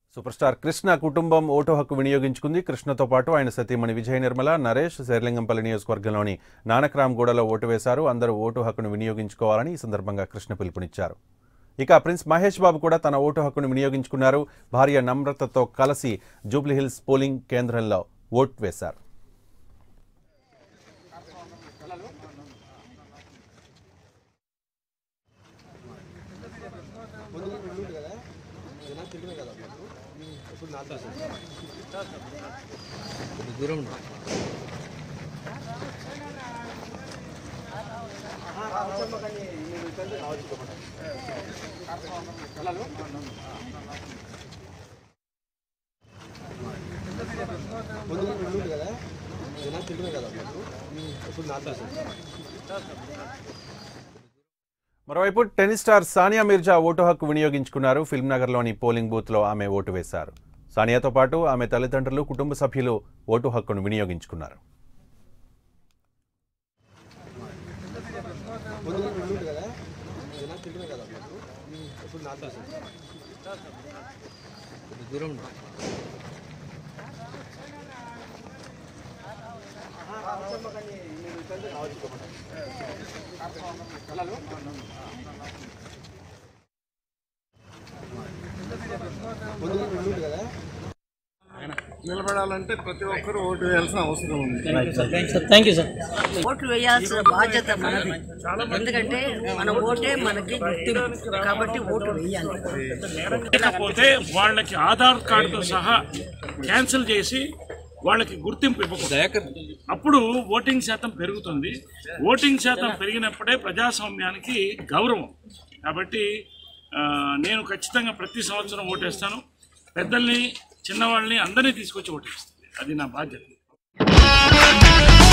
super star Krishna కుటుంబం vote హక్కు వినియోగించుకుంది కృష్ణతో పాటు ఆయన సతీమణి విజయ నిర్మల నరేష్ శేర్లింగంపల్లి నియోజకవర్గంలోని నానక్రామ్గూడలో ఓటు వేశారు అందరూ ఓటు హక్కును వినియోగించుకోవాలని ఈ సందర్భంగా కృష్ణ పిలుపునిచ్చారు ఇక ప్రిన్స్ మహేష్ బాబు కూడా తన ఓటు హక్కును వినియోగించుకున్నారు భార్య నమ్రతతో కలిసి జూబ్లీహిల్స్ పోలింగ్ కేంద్రంలో ఓటు వేశారు దూరం మరోవైపు టెన్నిస్ స్టార్ సానియా మిర్జా ఓటు హక్కు వినియోగించుకున్నారు ఫిల్మ్నగర్లోని పోలింగ్ బూత్లో ఆమె ఓటు వేశారు సానియాతో పాటు ఆమె తల్లిదండ్రులు కుటుంబ సభ్యులు ఓటు హక్కును వినియోగించుకున్నారు దూరం నిలబడాలంటే ప్రతి ఒక్కరు ఓటు వేయాల్సిన అవసరం ఉంది థ్యాంక్ యూ సార్ ఓట్లు వేయాల్సిన బాధ్యత మనది ఎందుకంటే మన ఓటే మనకి గుర్తింపు కాబట్టి ఓటు వేయాలి లేకపోతే వాళ్ళకి ఆధార్ కార్డుతో సహా క్యాన్సిల్ చేసి వాళ్ళకి గుర్తింపు ఇవ్వకూడదు అప్పుడు ఓటింగ్ శాతం పెరుగుతుంది ఓటింగ్ శాతం పెరిగినప్పుడే ప్రజాస్వామ్యానికి గౌరవం కాబట్టి ఆ, నేను ఖచ్చితంగా ప్రతి సంవత్సరం ఓటేస్తాను పెద్దల్ని చిన్నవాళ్ళని అందరినీ తీసుకొచ్చి ఓటేస్తాను అది నా బాధ్యత